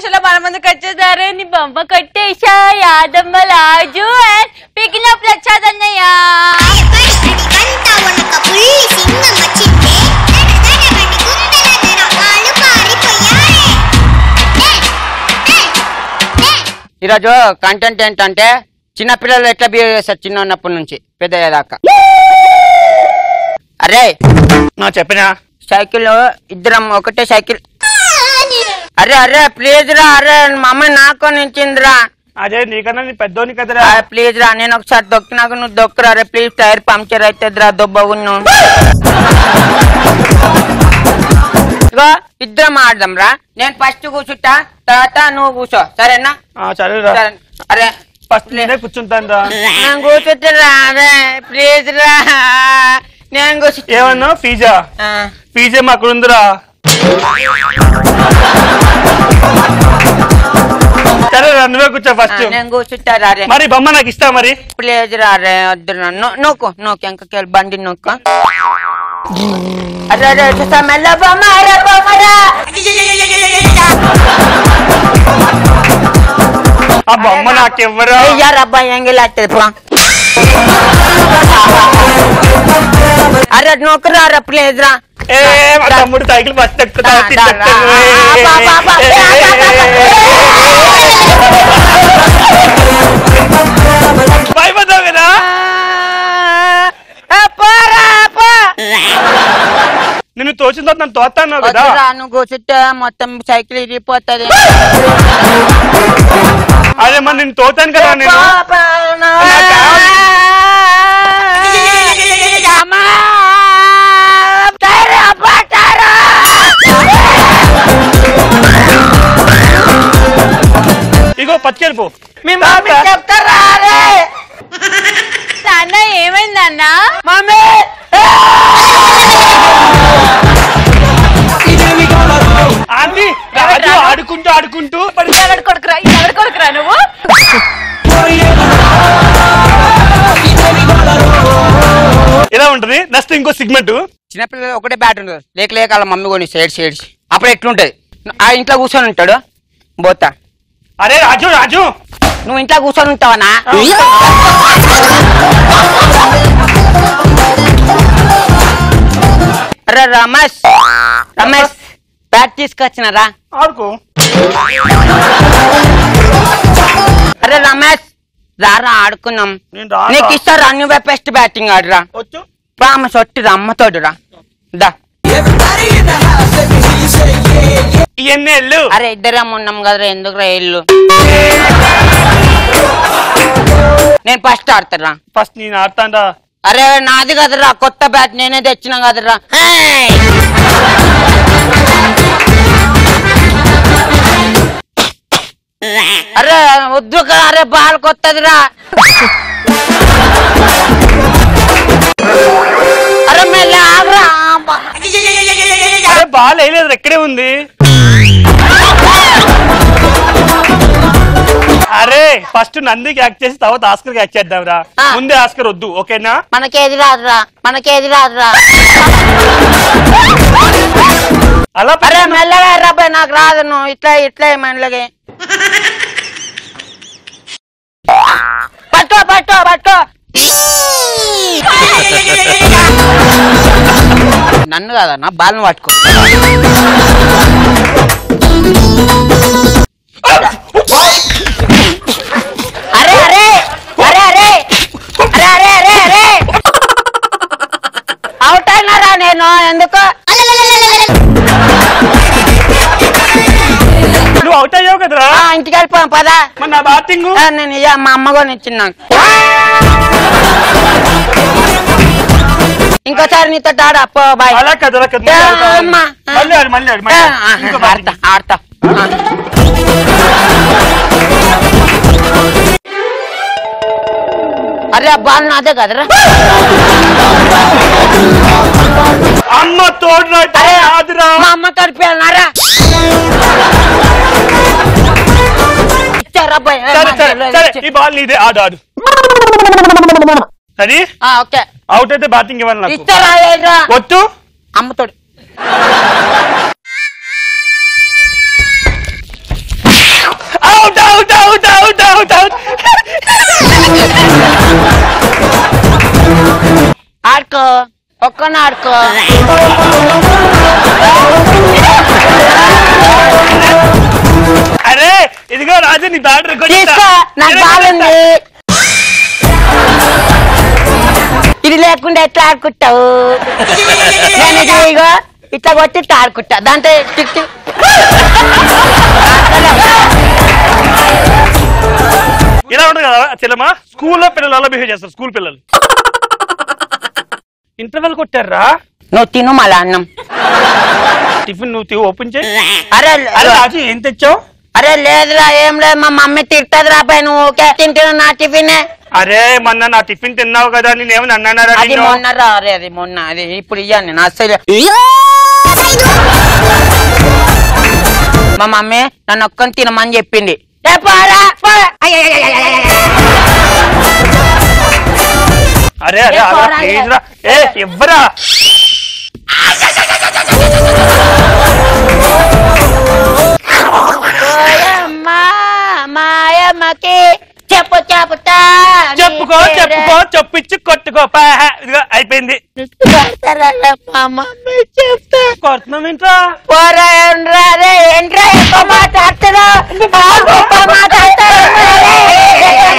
నిమిషంలో మన ముందుకు వచ్చేసారు నీ బొమ్మ కొట్టేశా యాదమ్మ లాజు అండ్ పికింగ్ అప్ లచ్చాదన్నయ్య ఈరోజు కంటెంట్ ఏంటంటే చిన్నపిల్లలు ఎట్లా బిహేవ్ చేస్తారు చిన్న ఉన్నప్పటి నుంచి పెద్ద అయ్యేదాకా అరే నా చెప్పినా సైకిల్ ఇద్దరం ఒకటే సైకిల్ అరే అరే ప్లీజ్ రా అరే మా అమ్మ నాకు నించిందిరా అదే నీకన్నా నీ పెద్దోని కదరా ప్లీజ్ రా నేను ఒకసారి దొక్కినాక నువ్వు దొక్కురా రే ప్లీజ్ టైర్ పంక్చర్ అవుతుంది రా దొబ్బగున్ను ఇగో ఇద్దరం ఆడదాం రా నేను ఫస్ట్ కూర్చుంటా తర్వాత నువ్వు కూర్చో సరేనా ఆ, సరేరా సరే. అరే ఫస్ట్ నేనే కూర్చుంటాను రా నేను కూర్చుంటే రా అరే ప్లీజ్ రా నేను కూర్చుంటా ఏమన్నా ఫీజా ఆ, ఫీజే అక్కడ ఉందిరా సరే రా నువ్వే కూర్చో ఆ, ఫస్ట్ నేను కూర్చుంటా రా రే మరి బొమ్మ నాకు ఇస్తా మరి ప్లీజ్ రా రే వద్దు రా నో- నోకు నోకు ఎంకకెళ్ళి బండి నోకు అరే అరే చూసా మెల్ల బొమ్మ అరే బొమ్మ రా ఆ బొమ్మ నాకు ఇవ్వరా యార్ అబ్బాయి ఎంగిలాత్తది పో అరే నోకు రా రా ప్లీజ్ రా ఏ మా తమ్ముడు సైకిల్ ఫస్ట్ ఎక్కుతా దా, దా, రా. ఆ, బా, బా, బా. భయపడ్డావు కదా ఆ, పోరా పో నిన్ను తోచిన తర్వాత నన్ను తోస్తాను కదా వద్దురా నువ్వు కూర్చుంటే మొత్తం సైకిల్ ఇరిగిపోతుంది అదే మరి నిన్ను తోతాను కదా నేను ఇగో పట్టుకెళ్ళిపో మీ మమ్మీ చెప్తారా రే నాన్న ఏమైంది అన్న మమ్మీ ఆంటీ రాజు ఆడుకుంటూ ఆడుకుంటూ పడి- ఎవరి కొడుకురా ఎవరి కొడుకురా నువ్వు ఎలా ఉంటది నెక్స్ట్ ఇంకో సిగ్మెంట్ చిన్నపిల్లలు ఒకటే బ్యాట్ ఉంటుంది లేక లేక వాళ్ళ మమ్మీ కొని షేడ్స్ షేడ్స్ అప్పుడు ఎట్లుంటది ఆ ఇంట్లో కూర్చొని ఉంటాడు పోతా అరే రాజు రాజు నువ్వు ఇంట్లో కూర్చొని ఉంటావనా అరే రమేష్ రమేష్ బ్యాట్ తీసుకొచ్చినారా ఆడుకో అరే రమేష్ రారా ఆడుకున్నాం నేను రాను. నీకు ఇస్తారా నువ్వే బెస్ట్ బ్యాటింగ్ ఆడరా వచ్చు ప్రామ సొట్టి రమ్మతోడు రా దా ఇవన్నీ వెళ్ళు అరే ఇద్దరం ఉన్నాం కదరా ఎందుకురా ఇల్లు నేను ఫస్ట్ ఆడతారా ఫస్ట్ నేను ఆడతాండా అరే నాది కదరా కొత్త బ్యాట్ నేనే తెచ్చిన కదరా అరే వద్దు కా- అరే బాల్ కొత్తదిరా అరే మెల్ల ఆగరా అరే బాల్ వేయలేదు ఎక్కడే ఉంది అరే ఫస్ట్ నందికి యాక్ట్ చేసి తర్వాత ఆస్కర్ యాక్ట్ చేద్దాంరా ఆ. ముందే ఆస్కర్ వద్దు ఓకేనా మనకేది రాదురా మనకేది రాదురా అలా అరే మెల్లగా రాబాయ్ నాకు రాదు నువ్వు ఇట్లా ఇట్లా మెల్లగా పట్టుకో పట్టుకో పట్టుకో నన్ను కాదన్నా బాల్ని పట్టుకో అరే అరే అరే అరే అరే అరే అరే అరే అవుట్ అయినారా నేను ఎందుకు నువ్వు అవుట్ అయ్యావు కదరా ఆ, ఇంటికి వెళ్ళిపోయాం పదా మరి నా బ్యాటింగ్ ఆ, నేను ఇయ్య, మా అమ్మ కూడా ఇచ్చింది నాకు ఇంకోసారి నీతో ఆడ అప్పో బాయ్ అలా కదా అలా కదా. ఏ, మళ్ళీ ఆడు, అమ్మా. మళ్ళీ ఆడు మళ్ళీ ఆడు, మళ్ళీ ఏ, ఆడు. ఆ, ఇంకో ఆడతా batting. ఆడతా ఆ. అరే ఆ బాల్ నాదే కదరా అమ్మ తోడు అరే ఆదురా మా అమ్మ తడిపోయానారా ఇచ్చారా అబ్బాయి ఏ, సరే మా సరే చెల్లెలు సరే ఇచ్చి- ఈ బాల్ నీదే ఆడు ఆడు సరే ఆ, ఓకే అవుట్ అయితే బ్యాటింగ్ ఇవ్వాలి నాకు ఇచ్చారా ఏంట్రా? వద్దు అమ్మతోడు అవుట్ అవుట్ అవుట్ ఆడుకో ఒక్కన ఆడుకో అరే ఇదిగో రాజు నీ బ్యాట్ రికార్డ్ తీసుకో నాకు బాగుంది ఇది లేకుండా ఎట్లా ఆడుకుంటావు నేను ఇది ఇగో ఇట్లా కొట్టి ఇట్లా ఆడుకుంటా దాంతో టిక్ టిక్ ఇలా ఉండదు కదా చెల్లమ్మా స్కూల్లో పిల్లలు అలా బిహేవ్ చేస్తారు స్కూల్ పిల్లలు ఇంటర్వెల్ కొట్టారా నువ్వు తిను మళ్ళా అన్నం టిఫిన్ నువ్వు తీ- ఓపెన్ చేయి అరే అరే రాజు ఏం తెచ్చావు అరే లేదురా ఏం లేదు మా మమ్మీ తిడుతుంది రా పై నువ్వు ఓకే తింటున్నా నా టిఫిన్ అరే మొన్న నా టిఫిన్ తిన్నావు కదా నేను ఏమని అన్నారా అది మొన్న రా అరే అది మొన్న అది ఇప్పుడు ఇయ్యాను నేను అసలు మా మమ్మీ నన్ను ఒక్కని తినమని చెప్పింది ఏ పోరా, పోరా. అయ్య, అయ్య, అయ్య, అయ్య, అయ్య. అరే అరే ఏ అరే పోరా, ప్లీజ్ రా ఏ ఇవ్వరా ఓయమ్మా, మాయమ్మకి చెప్పు చెప్పుతా చెప్పుకో చెప్పుకో చెప్పిచ్చి కొట్టుకో పా ఇదిగో అయిపోయింది మా మమ్మీ చెప్తా కొడుతున్నావు ఏంట్రా పోరా ఏంట్రా రే ఏంట్రా ఎక్కువ మాట్లాడుతున్నావు ఎక్కువ మాట్లాడుతున్నావు రే.